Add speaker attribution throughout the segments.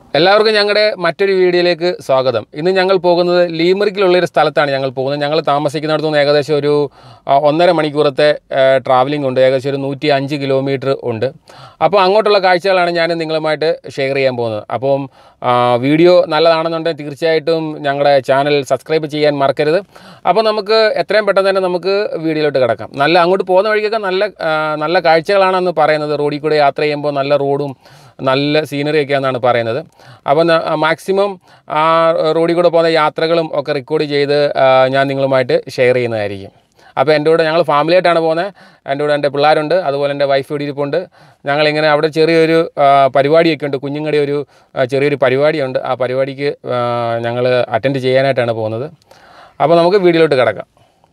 Speaker 1: എല്ലാവർക്കും ഞങ്ങളുടെ മറ്റൊരു വീഡിയോയിലേക്ക് സ്വാഗതം ഇന്ന് ഞങ്ങൾ പോകുന്നത് ലീമറിക്കിലുള്ള ഒരു സ്ഥലത്താണ് ഞങ്ങൾ പോകുന്നത് ഞങ്ങൾ താമസിക്കുന്നിടത്തു നിന്ന് ഏകദേശം ഒരു ആ, ഒന്നര മണിക്കൂറത്തെ ട്രാവലിംഗ് ഉണ്ട് ഏകദേശം ഒരു നൂറ്റി അഞ്ച് കിലോമീറ്റർ ഉണ്ട് അപ്പോൾ അങ്ങോട്ടുള്ള കാഴ്ചകളാണ് ഞാൻ നിങ്ങളുമായിട്ട് ഷെയർ ചെയ്യാൻ പോകുന്നത് അപ്പം ആ, വീഡിയോ നല്ലതാണെന്നുണ്ടെങ്കിൽ തീർച്ചയായിട്ടും ഞങ്ങളുടെ ചാനൽ സബ്സ്ക്രൈബ് ചെയ്യാൻ മറക്കരുത് അപ്പോൾ നമുക്ക് എത്രയും പെട്ടെന്ന് തന്നെ നമുക്ക് വീഡിയോയിലോട്ട് കിടക്കാം നല്ല അങ്ങോട്ട് പോകുന്ന വഴിക്കൊക്കെ നല്ല ആ, നല്ല കാഴ്ചകളാണെന്ന് പറയുന്നത് റോഡിൽ കൂടെ യാത്ര ചെയ്യുമ്പോൾ നല്ല റോഡും നല്ല സീനറി ഒക്കെയാണെന്നാണ് പറയുന്നത് അപ്പോൾ മാക്സിമം ആ റോഡിൽ കൂടെ പോകുന്ന യാത്രകളും ഒക്കെ റെക്കോർഡ് ചെയ്ത് ആ, ഞാൻ നിങ്ങളുമായിട്ട് ഷെയർ ചെയ്യുന്നതായിരിക്കും അപ്പോൾ എൻ്റെ കൂടെ ഞങ്ങൾ ഫാമിലിയായിട്ടാണ് പോകുന്നത് എൻ്റെ കൂടെ എൻ്റെ പിള്ളേരുണ്ട് അതുപോലെ എൻ്റെ വൈഫ് ഇവിടെ ഇരിപ്പുണ്ട് ഞങ്ങളിങ്ങനെ അവിടെ ചെറിയൊരു ആ, പരിപാടിയൊക്കെ ഉണ്ട് കുഞ്ഞുങ്ങളുടെ ഒരു ആ, ചെറിയൊരു പരിപാടിയുണ്ട് ആ പരിപാടിക്ക് ഞങ്ങൾ അറ്റൻഡ് ചെയ്യാനായിട്ടാണ് പോകുന്നത് അപ്പോൾ നമുക്ക് വീഡിയോയിലോട്ട് കിടക്കാം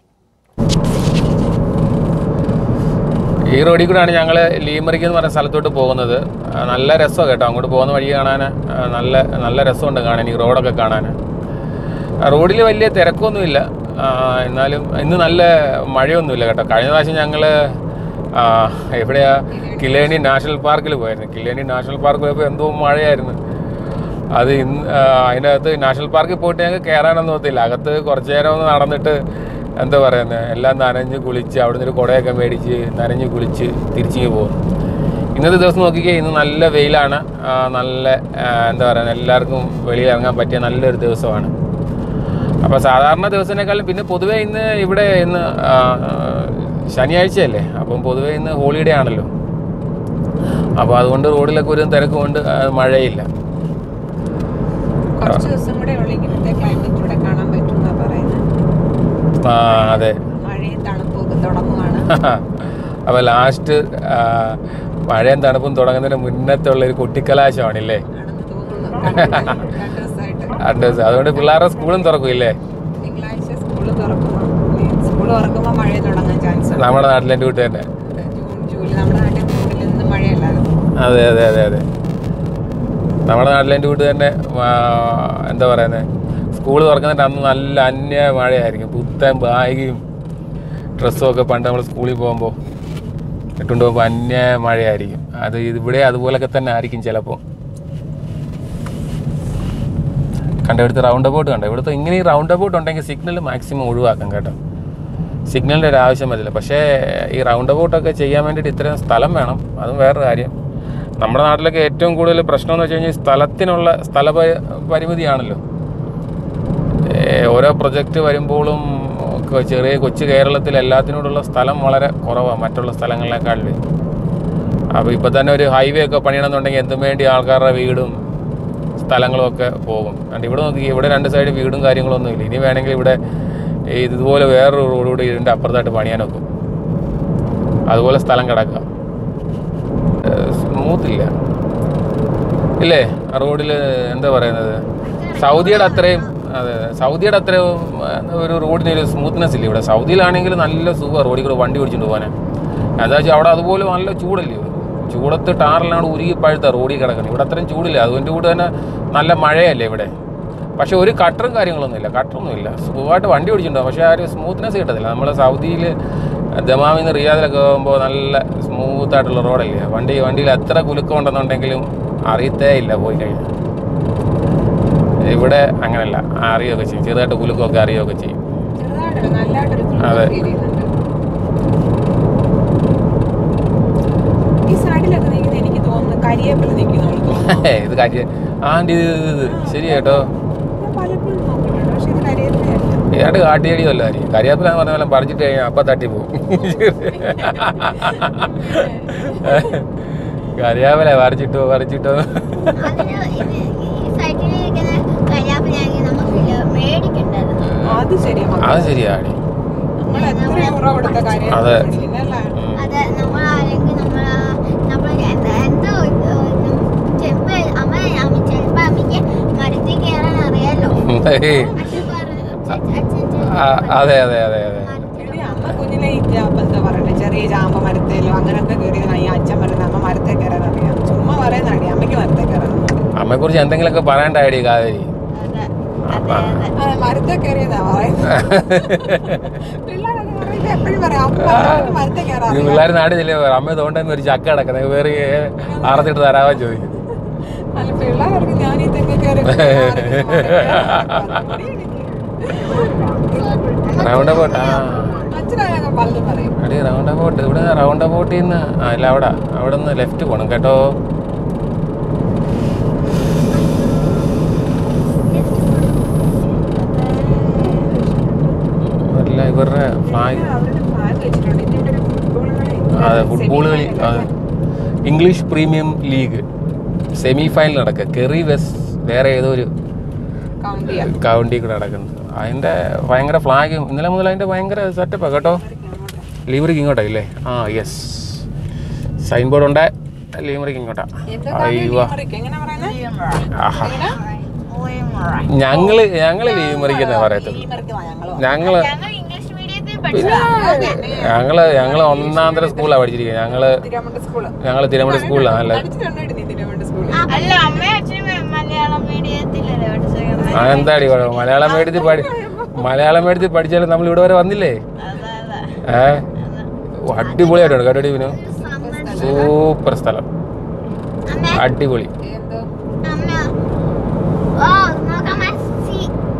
Speaker 1: ഈ റോഡിൽ കൂടെയാണ് ഞങ്ങൾ ലീമറിക്ക് എന്ന് പറഞ്ഞ സ്ഥലത്തോട്ട് പോകുന്നത് ആ, നല്ല രസമാണ് കേട്ടോ അങ്ങോട്ട് പോകുന്ന വഴി കാണാൻ ആ, നല്ല നല്ല രസമുണ്ട് കാണാൻ ഈ റോഡൊക്കെ കാണാൻ റോഡിൽ വലിയ തിരക്കൊന്നുമില്ല ആ, എന്നാലും ഇന്ന് നല്ല മഴയൊന്നുമില്ല കേട്ടോ കഴിഞ്ഞ പ്രാവശ്യം ഞങ്ങൾ എവിടെയാ കിലേണി നാഷണൽ പാർക്കിൽ പോയിരുന്നു കിലേണി നാഷണൽ പാർക്ക് പോയപ്പോൾ എന്തോ മഴയായിരുന്നു അത് ഇന്ന് ആ, അതിൻ്റെ അകത്ത് നാഷണൽ പാർക്കിൽ പോയിട്ട് ഞങ്ങൾക്ക് കയറാനൊന്നും ഒത്തില്ല അകത്ത് കുറച്ച് നേരം ഒന്ന് നടന്നിട്ട് എന്താ പറയുന്നത് എല്ലാം നനഞ്ഞ് കുളിച്ച് അവിടെ നിന്ന് ഒരു കുടയൊക്കെ മേടിച്ച് നനഞ്ഞ് കുളിച്ച് തിരിച്ചിങ്ങ് പോകും ഇന്നത്തെ ദിവസം നോക്കിക്കേ ഇന്ന് നല്ല വെയിലാണ് ആ, നല്ല ആ, എന്താ പറയുക എല്ലാവർക്കും വെളിയിൽ ഇറങ്ങാൻ പറ്റിയ നല്ലൊരു ദിവസമാണ് അപ്പോൾ സാധാരണ ദിവസത്തിനേക്കാളും പിന്നെ പൊതുവേ ഇന്ന് ഇവിടെ ഇന്ന് ആ, ശനിയാഴ്ചയല്ലേ അപ്പം പൊതുവേ ഇന്ന് ഹോളിഡേ ആണല്ലോ അപ്പോൾ അതുകൊണ്ട് റോഡിലൊക്കെ ഒരു തിരക്കുകൊണ്ട് ആ, മഴയില്ല
Speaker 2: കുറച്ച് ദിവസം കൂടെ ഉള്ള ഇങ്ങനത്തെ ക്ലൈമറ്റ് ഇവിടെ കാണാൻ പറ്റും എന്നാ പറയുന്നത്
Speaker 1: ആ അതെ
Speaker 2: മഴയും തണുപ്പും ഒക്കെ തുടങ്ങുവാണ്
Speaker 1: അപ്പോൾ ലാസ്റ്റ് മഴയും തണുപ്പും തുടങ്ങുന്നതിന് മുന്നത്തെ ഉള്ള ഒരു കുട്ടിക്കലാശമാണല്ലേ
Speaker 2: ആണെന്ന് തോന്നുന്നു രണ്ട് രണ്ട് ദിവസമായിട്ട്
Speaker 1: രണ്ട് ദിവസം അതുകൊണ്ട് പിള്ളേരുടെ സ്കൂളും തുറക്കില്ലേ
Speaker 2: തിങ്കളാഴ്ച സ്കൂൾ തുറക്കുമ്പോൾ സ്കൂൾ തുറക്കുമ്പോൾ മഴ തുടങ്ങാൻ ചാൻസ് ഉണ്ട്
Speaker 1: നമ്മുടെ നാട്ടിലെ കൂട്ട് തന്നെ
Speaker 2: ജൂൺ ജൂലൈ നമ്മുടെ നാട്ടിൽ ജൂണിൽ നിന്ന് മഴയല്ലായിരുന്നു
Speaker 1: അതെ അതെ അതെ അതെ നമ്മുടെ നാട്ടിലെ കൂട്ട് തന്നെ ആ, എന്താ പറയുന്നത് സ്കൂൾ തുറക്കുന്നിട്ട് അന്ന് നല്ല അന്യ മഴയായിരിക്കും പുത്തൻ ബാഗും ഡ്രസ്സും ഒക്കെ പണ്ട് നമ്മൾ സ്കൂളിൽ പോകുമ്പോൾ ഇട്ടുകൊണ്ട് പോകുമ്പോൾ അന്യ മഴയായിരിക്കും അത് ഇവിടെ അതുപോലൊക്കെ തന്നെ ആയിരിക്കും ചിലപ്പോൾ കണ്ട ഇവിടുത്തെ റൗണ്ട് അബൌട്ട് കണ്ടോ ഇവിടുത്തെ ഇങ്ങനെ ഈ റൗണ്ട് അബൌട്ട് ഉണ്ടെങ്കിൽ സിഗ്നൽ മാക്സിമം ഒഴിവാക്കാം കേട്ടോ സിഗ്നലിൻ്റെ ഒരു ആവശ്യം വരില്ല പക്ഷേ ഈ റൗണ്ട് അബൌട്ടൊക്കെ ചെയ്യാൻ വേണ്ടിയിട്ട് ഇത്രയും സ്ഥലം വേണം അതും വേറൊരു കാര്യം നമ്മുടെ നാട്ടിലൊക്കെ ഏറ്റവും കൂടുതൽ പ്രശ്നം എന്ന് വെച്ച് കഴിഞ്ഞാൽ ഈ സ്ഥലത്തിനുള്ള സ്ഥല പരി- പരിമിതിയാണല്ലോ ഏ, ഓരോ പ്രൊജക്റ്റ് വരുമ്പോഴും ഒക്കെ ചെറിയ കൊച്ചു കേരളത്തിൽ എല്ലാത്തിനോടുള്ള സ്ഥലം വളരെ കുറവാണ് മറ്റുള്ള സ്ഥലങ്ങളെക്കാളിൽ അപ്പോൾ ഇപ്പോൾ തന്നെ ഒരു ഹൈവേ ഒക്കെ പണിയണമെന്നുണ്ടെങ്കിൽ എന്തും വേണ്ടി ആൾക്കാരുടെ വീടും സ്ഥലങ്ങളും ഒക്കെ പോകും അതുകൊണ്ട് ഇവിടെ നോക്കി ഇവിടെ രണ്ട് സൈഡ് വീടും കാര്യങ്ങളൊന്നും ഇല്ല ഇനി വേണമെങ്കിൽ ഇവിടെ ഈ ഇതുപോലെ വേറൊരു റോഡ് കൂടി ഇതിൻ്റെ അപ്പുറത്തായിട്ട് പണിയാൻ വെക്കും അതുപോലെ സ്ഥലം കിടക്കുക സ്മൂത്ത് ഇല്ല ഇല്ലേ ആ റോഡിൽ എന്താ പറയുന്നത് സൗദിയുടെ അത്രയും അതെ അതെ സൗദിയുടെ അത്രയും ആ, ഒരു റോഡിന് ഒരു സ്മൂത്ത്നെസ് ഇല്ല ഇവിടെ സൗദിയിലാണെങ്കിൽ നല്ല സുഖമാണ് റോഡിൽ കൂടെ വണ്ടി ഓടിച്ചുകൊണ്ട് പോകാൻ എന്താ വെച്ചാൽ അവിടെ അതുപോലെ നല്ല ചൂടല്ലേ ചൂടത്ത് ടാറിലാണ് ഉരുകി പഴുത്ത റോഡിൽ കിടക്കുന്നത് ഇവിടെ അത്രയും ചൂടില്ല അതുകൊണ്ട് കൂടെ തന്നെ നല്ല മഴയല്ലേ ഇവിടെ പക്ഷേ ഒരു കട്ടറും കാര്യങ്ങളൊന്നുമില്ല കട്ടറൊന്നുമില്ല സുഖമായിട്ട് വണ്ടി ഓടിച്ചിട്ടുണ്ടാവും പക്ഷേ ആ ഒരു സ്മൂത്ത്നെസ് കിട്ടത്തില്ല നമ്മൾ സൗദിയിൽ ദമാമിൽ നിന്ന് റിയാദിലൊക്കെ പോകുമ്പോൾ നല്ല സ്മൂത്തായിട്ടുള്ള റോഡല്ലേ വണ്ടി വണ്ടിയിൽ എത്ര കുലുക്കം ഉണ്ടെന്നുണ്ടെങ്കിലും അറിയത്തേ ഇല്ല പോയി കഴിഞ്ഞാൽ ഇവിടെ അങ്ങനല്ല അറിയുകയൊക്കെ ചെയ്യും ചെറുതായിട്ട് കുലുക്കമൊക്കെ അറിയുകയൊക്കെ ചെയ്യും
Speaker 2: ചെറുതായിട്ടല്ല നല്ലതായിട്ടൊരു
Speaker 1: അതെ.
Speaker 2: ഫീൽ ചെയ്യുന്നുണ്ട് ഈ സൈഡിലൊക്കെ നിൽക്കുന്നത് എനിക്ക് തോന്നുന്നു കരിയേപ്പില നിൽക്കുന്നു തോന്നുന്നു
Speaker 1: ഇത് കാര്യം ആൻറ്റി ഇത് ഇത് ഇത് ശരി കേട്ടോ
Speaker 2: ഞാൻ പലപ്പോഴും നോക്കിയിട്ടുണ്ട് പക്ഷെ ഇത് കരിയേപ്പിലയല്ല
Speaker 1: ഏതാണ്ട് കാട്ടിയടിയല്ല ആയിരിക്കും കരിയാപ്പില എന്ന് പറഞ്ഞ പോലെ പറിച്ചിട്ട് കഴിഞ്ഞാൽ അപ്പം തട്ടി പോകും കരിയാപ്പില പറിച്ചിട്ടോ പറിച്ചിട്ടോ
Speaker 3: അതിന് ഇത് ഈ സൈറ്റിലിരിക്കുന്ന കരിയാപ്പിലാണെങ്കിൽ നമുക്ക് മേടിക്കണ്ടായിരുന്നു
Speaker 2: അത് ശരിയാ
Speaker 1: അത് ശരിയാടി
Speaker 2: നമ്മൾ എത്ര യൂറോ കൊടുത്ത കാര്യം
Speaker 1: അതെ.
Speaker 2: പിന്നല്ല
Speaker 1: ഉം.
Speaker 3: അത് നമ്മൾ ആരെങ്കിലും നമ്മൾ നമ്മൾ എന്തോ ചെമ്പ് അമ്മ അമ്മ ചെലപ്പോ അമ്മയ്ക്ക് മരത്തിൽ കയറാൻ അറിയാലോ
Speaker 1: ഏയ്.
Speaker 3: അച്ഛൻ പറഞ്ഞു അച്ഛൻ
Speaker 1: ആ, അതെ അതെ അതെ അതെ
Speaker 2: എടി, അമ്മ കുഞ്ഞിലെ ഈ ജാമ്പ് എന്താ പറയണ്ടേ ചെറിയ ജാമ്പ മരത്തേലോ അങ്ങനൊക്കെ കയറി ഈ അച്ഛൻ പറയുന്നത് അമ്മ മരത്തെ കയറാൻ അറിയാം ചുമ്മാ പറയുന്നടി അമ്മയ്ക്ക് മരത്തെ കയറാൻ
Speaker 1: അമ്മയെക്കുറിച്ച് എന്തെങ്കിലുമൊക്കെ പറയണ്ടായി കാവേരി
Speaker 3: അതെ അതെ അതെ
Speaker 2: മരത്തെ കയറിയതാ പറയുന്നത് പിള്ളേരൊക്കെ പറയുന്നത് എപ്പോഴും പറയാം അമ്മ അവർക്ക് മരത്തെ കയറാൻ
Speaker 1: ഇത്
Speaker 2: അറിയാം
Speaker 1: പിള്ളേർ നാട് ചെല്ലുമ്പോൾ അമ്മ തോണ്ടെന്ന് ഒരു ചക്ക കിടക്കുന്നത് വേറെ അറത്തിട്ട് തരാവാൻ ചോദിക്കും
Speaker 2: അല്ല പിള്ളേർക്ക് ഞാൻ ഈ തെങ്ങ് കയറി
Speaker 1: റൗണ്ട് അബൌട്ട് ആ
Speaker 2: അച്ഛനായ പലതും പറയും
Speaker 1: അടി റൗണ്ട് അബൌട്ട് ഇവിടെ റൗണ്ട് അബൌട്ടിൽ നിന്ന് ആ ഇല്ല അവിടെ അവിടെ നിന്ന് ലെഫ്റ്റ് പോകണം കേട്ടോ അല്ല ഇവരുടെ ഫ്ലാഗ്
Speaker 2: അവരുടെ flag വെച്ചിട്ടുണ്ട്. ഇനി ഇവിടെ ഒരു football കളി.
Speaker 1: അതെ ഫുട്ബോൾ കളി അതെ English premium league semi final നടക്കുക കെറി വെസ് വേറെ ഏതോ ഒരു
Speaker 2: Count ചെയ്യാം.
Speaker 1: കൗണ്ടി കൂടെ നടക്കുന്നത് അതിൻ്റെ ഭയങ്കര ഫ്ലാഗും ഇന്നലെ മുതൽ അതിൻ്റെ ഭയങ്കര സെറ്റപ്പാണ് കേട്ടോ ലീവറിക്ക് ഇങ്ങോട്ടാ ഇല്ലേ ആ യെസ് സൈൻ ബോർഡ് ഉണ്ട് ലീവറിക്ക് ഇങ്ങോട്ടാ
Speaker 2: എന്താ
Speaker 1: അയ്യോ
Speaker 2: limerick? എങ്ങനെ പറയുന്നെ?
Speaker 1: ആഹാ
Speaker 2: എങ്ങനെ?
Speaker 1: ഞങ്ങള് ഞങ്ങള് ലീവറിക്കുന്ന പറയത്തുള്ളൂ
Speaker 2: limerick വാ ഞങ്ങള്.
Speaker 1: ഞങ്ങള്
Speaker 3: ഞങ്ങൾ ഇംഗ്ലീഷ് മീഡിയത്തിൽ
Speaker 1: പിന്നെ ഞങ്ങള് ഞങ്ങള് ഒന്നാം തരം സ്കൂളിലാണ് പഠിച്ചിരിക്കുന്നത് ഞങ്ങള്
Speaker 2: തിരുവമ്പാടി സ്കൂള്.
Speaker 1: ഞങ്ങള് തിരുവനന്തപുരം സ്കൂളിലാണ് അല്ല
Speaker 2: പഠിച്ചിട്ടുണ്ടോ നീ തിരുവമ്പാടി സ്കൂളിൽ?
Speaker 3: അല്ല അമ്മയും അച്ഛനും മലയാളം മീഡിയത്തിലല്ലേ പഠിച്ചേക്കുന്നത്
Speaker 1: ആ എന്താടി കുഴപ്പം മലയാളം മേടിച്ച് പഠി മലയാളം മേടിച്ച് പഠിച്ചാലും നമ്മൾ ഇവിടെ വരെ വന്നില്ലേ
Speaker 3: അതെ അതെ
Speaker 1: ഏ ഓ, അടിപൊളിയായിട്ടുണ്ട് കേട്ടോ ഇവന് സൂപ്പർ സ്ഥലം
Speaker 3: അമ്മ
Speaker 1: അടിപൊളി
Speaker 2: എന്തോ?
Speaker 3: അമ്മ ഓ നോക്കാം മെസ്സി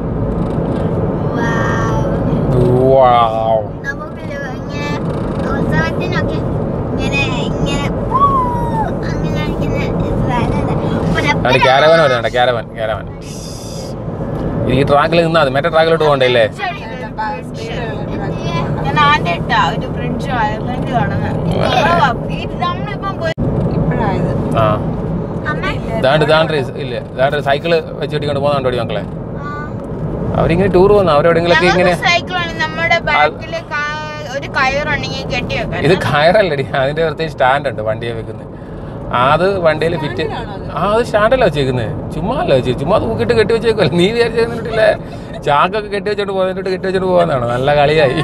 Speaker 3: വൗ
Speaker 1: Wow.
Speaker 3: നമുക്കിത് ഇങ്ങനെ ഉത്സവത്തിനൊക്കെ ഇങ്ങനെ ഇങ്ങനെ ഊ അങ്ങനെ അടിക്കുന്ന ഇതാണ്.
Speaker 1: അവിടെ ക്യാരവൻ വരുന്നുണ്ട് ക്യാരവൻ ക്യാരവൻ ഈ ട്രാക്കിൽ നിന്നാ മതി മറ്റേ ട്രാക്കിലോട്ട് പോകണ്ടേ അല്ലേ
Speaker 2: ചിലപ്പോ സ്പീഡിലുള്ള
Speaker 3: ഞാൻ ആന്റെ ഇട്ടാ ഒരു ബ്രിഡ്ജ് ഐലൻഡ് കാണുന്നത് നമ്മളിപ്പം പോയി
Speaker 2: ഇപ്പഴായത്.
Speaker 1: ആ
Speaker 3: അമ്മ
Speaker 1: ദാണ്ട് ദാണ്ട് ഇല്ല ദാണ്ട് സൈക്കിള് വെച്ചിട്ട് പോകുന്നുണ്ടോ മക്കളെ അവരിങ്ങനെ ടൂർ പോകുന്ന അവരെവിടെങ്കിലൊക്കെ ഇങ്ങനെ
Speaker 3: സൈക്കിളാണ് നമ്മുടെ ബാക്കില് ഒരു കയറുണ്ടെങ്കിൽ കെട്ടി വെക്കാൻ
Speaker 1: ഇത് കയറല്ലടി അതിന്റെ പ്രത്യേകിച്ച് സ്റ്റാൻഡ് ഉണ്ട് വണ്ടിയെ വെക്കുന്നത് അത് വണ്ടിയിൽ ഫിറ്റ് ആ അത് സ്റ്റാൻഡല്ല വെച്ചേക്കുന്നത് ചുമ്മാ അല്ല വെച്ചേ ചുമ്മാ തൂക്കിട്ട് കെട്ടി വെച്ചേക്കുമല്ല നീ വിചാരിച്ചിട്ടില്ലേ ചാക്കൊക്കെ കെട്ടി വെച്ചോണ്ട് പോകുന്നിട്ട് കെട്ടി വെച്ചോണ്ട് പോകുന്നതാണ് നല്ല കളിയായി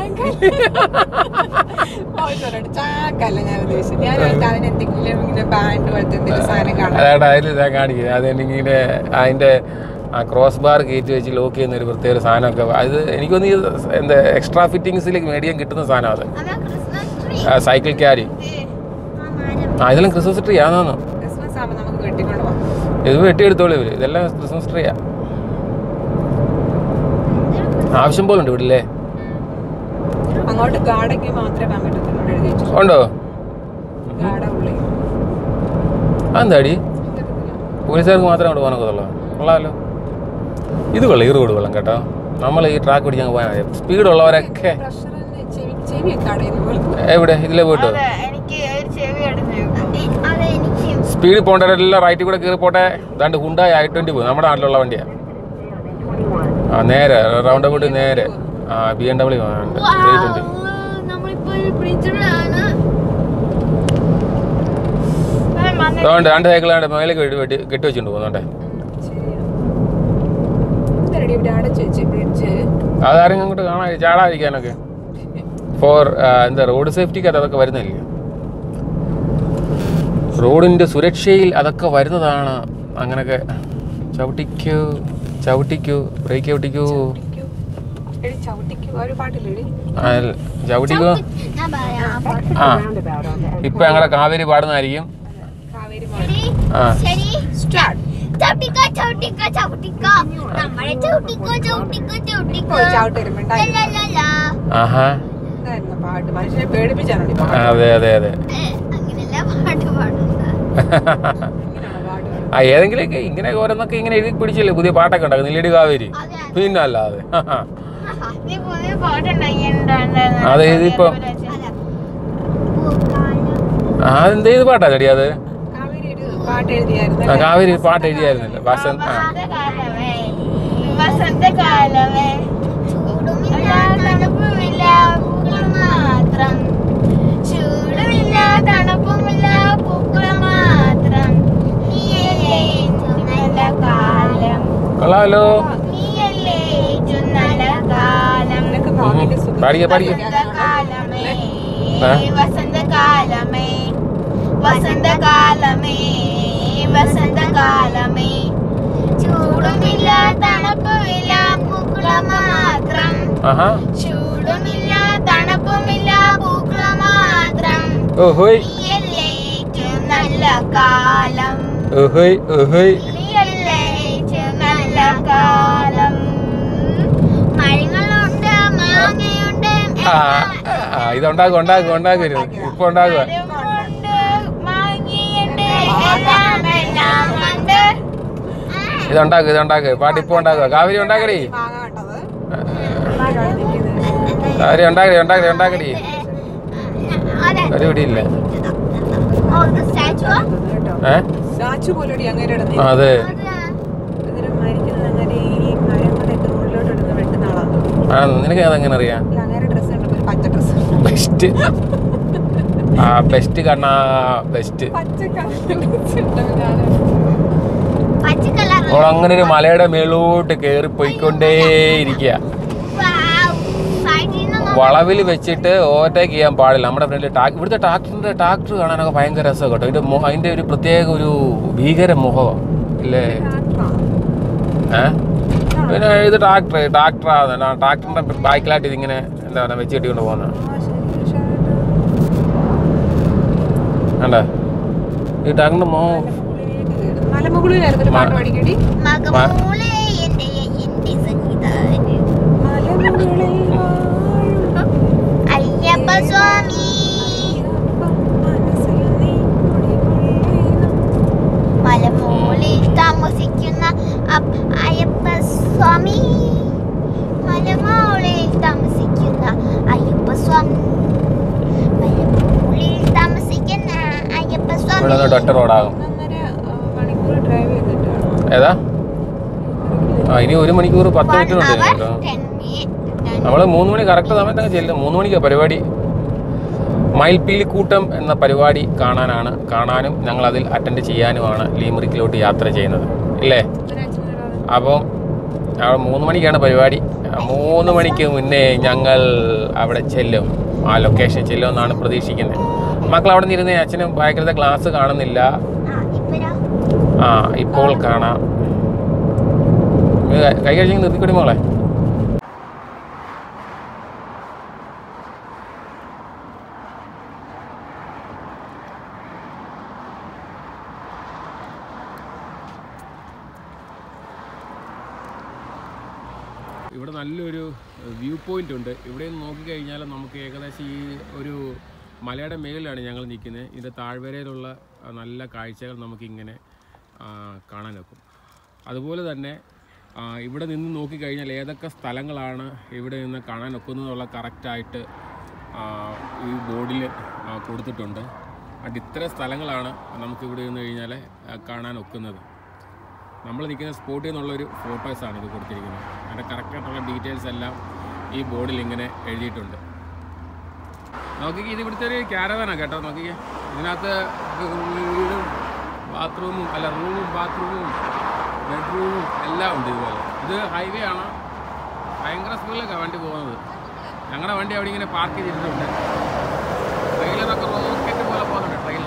Speaker 2: ചാക്കല്ല ഞാൻ ഉദ്ദേശിച്ചത് ഞാൻ വിചാരിച്ചു അതിന് എന്തെങ്കിലും ഇങ്ങനെ ബാൻഡ് പോലത്തെ എന്തെങ്കിലും സാധനം കാണാം
Speaker 1: അതായത് അതിൽ ഞാൻ കാണിക്കുന്നത് അതെനിക്കിങ്ങനെ അതിന്റെ ആ ക്രോസ് ബാർ കയറ്റി വെച്ച് ലോക്ക് ചെയ്യുന്ന ഒരു പ്രത്യേക സാധനമൊക്കെ അത് എനിക്കൊന്ന് ഈ എന്താ എക്സ്ട്രാ ഫിറ്റിങ്സിലേക്ക് മേടിക്കാൻ കിട്ടുന്ന സാധനം അത്
Speaker 3: അമ്മ ക്രിസ്മസ് ട്രീ
Speaker 1: ആ, സൈക്കിൾ ക്യാരി
Speaker 3: ആ മരം
Speaker 1: ആ ഇതെല്ലാം ക്രിസ്മസ് ട്രീ ആണെന്നു
Speaker 2: ക്രിസ്മസ് ആകുമ്പോൾ നമുക്ക് വെട്ടിക്കൊണ്ട് പോകാം
Speaker 1: ഇത് വെട്ടിയെടുത്തോളൂ ഇവര് ഇതെല്ലാം ക്രിസ്മസ് ട്രീയാ ആവശ്യം പോലെ ഉണ്ട് ഇവിടെ
Speaker 2: അങ്ങോട്ട് ഗാഡയ്ക്ക് മാത്രമേ പോകാൻ പറ്റത്തുള്ളൂ ഇവിടെ എഴുതി വെച്ചിട്ടുണ്ട്
Speaker 1: ഉണ്ടോ
Speaker 2: ഗാഡ ഉള്ളി
Speaker 1: അതെന്താടി പോലീസുകാർക്ക് മാത്രമേ അങ്ങോട്ട് പോകാനൊക്കത്തുള്ളൂ കൊള്ളാമല്ലോ ഇത് കൊള്ളാം ഈ റോഡ് കൊള്ളാം കേട്ടോ നമ്മൾ ഈ ട്രാക്ക് പിടിച്ച് അങ്ങ് പോയാൽ മതി സ്പീഡ് ഉള്ളവരൊക്കെ
Speaker 2: പ്രഷറിന് ചെവി ചെവിയൊക്കെ അടയുന്ന പോലെ
Speaker 1: എവിടെ ഇതിലെ പോയിട്ടോ
Speaker 3: അതെ എനിക്ക് ഒരു ചെവി അടഞ്ഞു അതെ എനിക്ക്
Speaker 1: സ്പീഡിൽ പോകേണ്ടവരെല്ലാം റൈറ്റിൽ കൂടെ കയറി പോട്ടെ ദാണ്ട് ഹുണ്ടായി ഐ ട്വൻറ്റി പോകും നമ്മുടെ നാട്ടിലുള്ള വണ്ടിയാ ആ നേരെ റൗണ്ട് അബൌട്ട് നേരെ ആ B M W three twenty
Speaker 3: നമ്മളിപ്പോ ഒരു ബ്രിഡ്ജിലാണ്
Speaker 1: അതുകൊണ്ട് രണ്ട് സൈക്കിളാണ്ട് മേലെ കെട്ടി വെട്ടി കെട്ടി വെച്ചിട്ടുണ്ട് പോകുന്നുണ്ടേ
Speaker 2: ശരിയാ ഇവിടെ അടച്ചു വെച്ച് ബ്രിഡ്ജ്
Speaker 1: അതാരും അങ്ങോട്ട് കാണാൻ ചാടാതിരിക്കാനൊക്കെ ഫോർ എന്താ റോഡ് സേഫ്റ്റിക്ക് അത് അതൊക്കെ വരുന്നില്ല റോഡിൻ്റെ സുരക്ഷയിൽ അതൊക്കെ വരുന്നതാണ് അങ്ങനൊക്കെ ചവിട്ടിക്കൂ ചവിട്ടിക്കൂ ബ്രേക്ക് ചവിട്ടിക്കൂ
Speaker 2: എടി ചവിട്ടിക്ക് ഒരു പാട്ടില്ലേടി
Speaker 1: ആ, അല്ല, ചവിട്ടിക്കൂ
Speaker 3: ഞാൻ പറയാം ആ പാട്ട്.
Speaker 1: ആ ഇപ്പം ഞങ്ങളുടെ കാവേരി പാടുന്നതായിരിക്കും
Speaker 2: കാവേരി മോൾ
Speaker 3: ശരി
Speaker 1: ആ
Speaker 3: ശരി
Speaker 2: സ്റ്റാർട്ട്
Speaker 3: ചവിട്ടിക്ക ചവിട്ടിക്ക ചവിട്ടിക്ക നമ്മളെ ചവിട്ടിക്കോ ചവിട്ടിക്കോ ചവിട്ടിക്കോ
Speaker 2: ഇപ്പോൾ ചവിട്ട് വരുമ്പോണ്ടായി
Speaker 3: ലലലല.
Speaker 1: ആഹാ
Speaker 2: എന്തായിരുന്നു പാട്ട് മനുഷ്യനെ പേടിപ്പിച്ചാണോ ഈ പാട്ട്
Speaker 1: അതെ അതെ അതെ
Speaker 3: ഏ, അങ്ങനെയല്ല പാട്ട് പാടുന്നത്
Speaker 2: ഇങ്ങനെയാണോ പാട്ട്
Speaker 1: ആ ഏതെങ്കിലുമൊക്കെ ഇങ്ങനെ ഓരോന്നൊക്കെ ഇങ്ങനെ എഴുതി പിടിച്ചില്ലേ പുതിയ പാട്ടൊക്കെ ഉണ്ടാക്കും നെല്ലിടി കാവേരി
Speaker 3: അതെ
Speaker 1: പിന്നെ അല്ലാതെ
Speaker 3: നീ പുതിയ പാട്ടുണ്ടാക്കിയിട്ടുണ്ടായിരുന്നു
Speaker 1: അതെ, ഇതിപ്പോ-
Speaker 3: അല്ല. പൂക്കാലം.
Speaker 1: ആ എന്ത് ചെയ്ത് പാട്ടാ ചെടി അത്
Speaker 2: കാവേരി ഒരു പാട്ട് എഴുതിയായിരുന്നു
Speaker 1: ആ കാവേരി പാട്ട് എഴുതിയായിരുന്നില്ല വസന്ത് ആ
Speaker 3: വസന്തകാലമേ, വസന്തകാലമേ ചൂടുമില്ല തണുപ്പുമില്ല പൂക്കൾ മാത്രം ചൂടുമില്ല തണുപ്പുമില്ല പൂക്കൾ മാത്രം നീയല്ലേ ഏറ്റവും നല്ല കാലം
Speaker 1: കൊള്ളാമല്ലോ
Speaker 3: നീയല്ലേ ഏറ്റവും നല്ല കാലം
Speaker 2: നിനക്ക് ഭാവിയിലെ സുഖം
Speaker 1: പാടിക്ക പാടിക്ക
Speaker 3: വസന്തകാലമേ
Speaker 1: ആ?
Speaker 3: വസന്തകാലമേ വസന്തകാലമേ വസന്തകാലമേ ചൂടുമില്ല തണുപ്പുമില്ല പൂക്കള മാത്രം
Speaker 1: ആഹാ
Speaker 3: ചൂടുമില്ല തണുപ്പുമില്ല പൂക്കള മാത്രം
Speaker 1: ഓ ഹോയ്
Speaker 3: നീയല്ലേ ഏറ്റവും നല്ല കാലം
Speaker 1: ഉഹുയ്, ഉഹുയ്.
Speaker 3: ഇനിയല്ലേ നല്ല കാലം മരങ്ങളുണ്ട് മാങ്ങയുണ്ട്
Speaker 1: ആ ആ, ഇത് ഉണ്ടാക്കും ഉണ്ടാക്കും ഉണ്ടാക്കും ഇപ്പൊ ഉണ്ടാക്കുക
Speaker 3: മരമുണ്ട് മാങ്ങയുണ്ട് എല്ലാം എല്ലാം ഉണ്ട്
Speaker 1: ഇത് ഉണ്ടാക്കുക ഇത് ഉണ്ടാക്കുക പാട്ട് ഇപ്പൊ ഉണ്ടാക്കുക കാവരി ഉണ്ടാക്കടി
Speaker 2: മാങ്ങ കണ്ടത്
Speaker 1: കാവരി ഉണ്ടാക്കടി ഉണ്ടാക്കടി ഉണ്ടാക്കടി
Speaker 3: അതെ
Speaker 1: ഒരു പിടിയില്ല
Speaker 3: ഓ ഇത് സ്റ്റാച്ചു
Speaker 2: കേട്ടോ
Speaker 1: ഏ
Speaker 2: സ്റ്റാച്ചു പോലടി അങ്ങനെ ഇടുന്നത്
Speaker 1: ആ, അതെ
Speaker 2: എന്നിട്ട് മരിക്കുന്നത് അങ്ങനെ ഈ മരങ്ങളൊക്കെ മുകളിലോട്ട് എടുത്ത് വെട്ടുന്ന ആളാണ്
Speaker 1: ആ നിനക്ക് അതെങ്ങനെ അറിയാം
Speaker 2: അല്ല അങ്ങനെ ഡ്രസ്സ് ഉണ്ട് ഒരു പച്ച ഡ്രസ്സ്
Speaker 1: ബെസ്റ്റ് ആ ബെസ്റ്റ് കണ്ണാ ബെസ്റ്റ്
Speaker 2: പച്ച ഡ്രസ്സ് ഉണ്ട് ഞാൻ
Speaker 3: പച്ച കളർ
Speaker 1: അവൾ അങ്ങനെ ഒരു മലയുടെ മേലോട്ട് കയറി പോയിക്കൊണ്ടേയിരിക്കുക
Speaker 3: സൈഡിൽ നിന്ന്
Speaker 1: വളവിൽ വെച്ചിട്ട് ഓവർടേക്ക് ചെയ്യാൻ പാടില്ല നമ്മുടെ ഫ്രണ്ടിൽ ടാക് ഇവിടുത്തെ ട്രാക്ടറിന്റെ ട്രാക്ടർ കാണാനൊക്കെ ഭയങ്കര രസമാണ് കേട്ടോ അതിന്റെ മു- അതിന്റെ ഒരു പ്രത്യേക ഒരു ഭീകര മുഖം ഇല്ലേ ഏ പിന്നെ ഇത് ട്രാക്ടർ ട്രാക്ടറാണ് ട്രാക്ടറിന്റെ ബാക്കിലായിട്ട് ഇതിങ്ങനെ എന്താ പറയുക വെച്ച് കെട്ടിക്കൊണ്ട് പോകുന്നത് കണ്ടോ ഈ ട്രാക്ടറിന്റെ മോ
Speaker 2: മലമുകളിലായിരുന്നു ഒരു പാട്ട് പാടിക്കടി
Speaker 3: മകമൂളെ എന്റെ എന്റെ സംഗീതാന്
Speaker 2: മലമുകളിൽ വാഴും
Speaker 3: അയ്യപ്പ സ്വാമി
Speaker 2: മനസ്സിൽ നീ കുടികൊള്ളുന്നു.
Speaker 3: മലമൂളിൽ താമസിക്കുന്ന അപ്പ- അയ്യപ്പ സ്വാമി മലമൂളിൽ താമസിക്കുന്ന അയ്യപ്പ സ്വാമി മലമൂളിൽ താമസിക്കുന്ന അയ്യപ്പ
Speaker 1: ഇവിടെ നിന്ന്
Speaker 3: സ്വാമി
Speaker 1: ഒറ്റ റോഡാകും
Speaker 2: ഒന്നൊന്നര ആ, മണിക്കൂർ ഡ്രൈവ് ചെയ്തിട്ടാണ്
Speaker 1: ഏതാ ആ ഇനി ഒരു മണിക്കൂർ പത്ത് മിനിറ്റ് ഉണ്ട്
Speaker 3: One hour,
Speaker 1: കേട്ടോ
Speaker 3: ten minutes.
Speaker 1: നമ്മൾ മൂന്ന് മണി കറക്റ്റ് സമയത്ത് അങ്ങ് ചെല്ലും മൂന്ന് മണിക്കാണ് പരിപാടി മയിൽപ്പീലിക്കൂട്ടം എന്ന പരിപാടി കാണാനാണ് കാണാനും ഞങ്ങൾ അതിൽ അറ്റൻഡ് ചെയ്യാനുമാണ് ലീമുറിക്കിലോട്ട് യാത്ര ചെയ്യുന്നത് ഇല്ലേ അപ്പോൾ അവിടെ മൂന്ന് മണിക്കാണ് പരിപാടി ആ മൂന്ന് മണിക്ക് മുന്നേ ഞങ്ങൾ അവിടെ ചെല്ലും ആ ലൊക്കേഷൻ ചെല്ലുമെന്നാണ് പ്രതീക്ഷിക്കുന്നത് മക്കൾ അവിടെ നിന്നിരുന്നേ അച്ഛനും ഭയങ്കരത്തെ ക്ലാസ് കാണുന്നില്ല
Speaker 3: ആ, ഇപ്പഴോ?
Speaker 1: ആ ഇപ്പോൾ കാണാം ഇത് കൈ കഴിച്ചെങ്കിൽ നിർത്തിക്കൂടി മോളെ ഇവിടെ നല്ലൊരു വ്യൂ പോയിന്റ് ഉണ്ട് ഇവിടെ നിന്ന് നോക്കിക്കഴിഞ്ഞാൽ നമുക്ക് ഏകദേശം ഈ ഒരു മലയുടെ മേളിലാണ് ഞങ്ങൾ നിൽക്കുന്നത് ഇതിൻ്റെ താഴ്വരയിലുള്ള ആ, നല്ല കാഴ്ചകൾ നമുക്കിങ്ങനെ ആ, കാണാൻ ഒക്കും അതുപോലെ തന്നെ ആ, ഇവിടെ നിന്ന് നോക്കിക്കഴിഞ്ഞാൽ ഏതൊക്കെ സ്ഥലങ്ങളാണ് ഇവിടെ നിന്ന് കാണാൻ ഒക്കുന്നതെന്നുള്ള കറക്റ്റായിട്ട് ഈ ബോർഡിൽ കൊടുത്തിട്ടുണ്ട് അത് ഇത്ര സ്ഥലങ്ങളാണ് നമുക്കിവിടെ നിന്ന് കഴിഞ്ഞാൽ ആ, കാണാൻ ഒക്കുന്നത് നമ്മൾ നിൽക്കുന്ന സ്പോട്ടിൽ നിന്നുള്ളൊരു ഫോട്ടോസാണ് ഇത് കൊടുത്തിരിക്കുന്നത് അതിൻ്റെ കറക്റ്റായിട്ടുള്ള ഡീറ്റെയിൽസ് എല്ലാം ഈ ബോർഡിൽ ഇങ്ങനെ എഴുതിയിട്ടുണ്ട് നോക്കിക്കേ ഇത് ഇവിടുത്തെ ഒരു ക്യാരവാനാണ് കേട്ടോ നോക്കിക്കേ ഇതിനകത്ത് വീടും ബാത്റൂമും അല്ല റൂമും ബാത്റൂമും ബെഡ്റൂമും എല്ലാം ഉണ്ട് ഇതുപോലെ ഇത് ഹൈവേ ആണ് ഭയങ്കര സ്പീഡിലൊക്കെയാണ് വണ്ടി പോകുന്നത് ഞങ്ങളുടെ വണ്ടി അവിടെ ഇങ്ങനെ പാർക്ക് ചെയ്തിട്ടുണ്ട് ട്രെയിലറൊക്കെ റോക്കറ്റ് പോലെ പോകുന്നുണ്ട് ട്രെയിലർ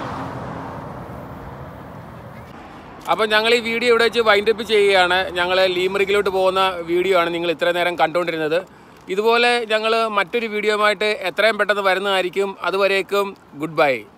Speaker 1: അപ്പം ഞങ്ങൾ ഈ വീഡിയോ ഇവിടെ വെച്ച് വൈൻഡപ്പ് ചെയ്യുകയാണ് ഞങ്ങൾ ലീമറിക്കിലോട്ട് പോകുന്ന വീഡിയോ ആണ് നിങ്ങൾ ഇത്രയും നേരം കണ്ടുകൊണ്ടിരുന്നത് ഇതുപോലെ ഞങ്ങൾ മറ്റൊരു വീഡിയോയുമായിട്ട് എത്രയും പെട്ടെന്ന് വരുന്നതായിരിക്കും അതുവരേക്കും ഗുഡ് ബൈ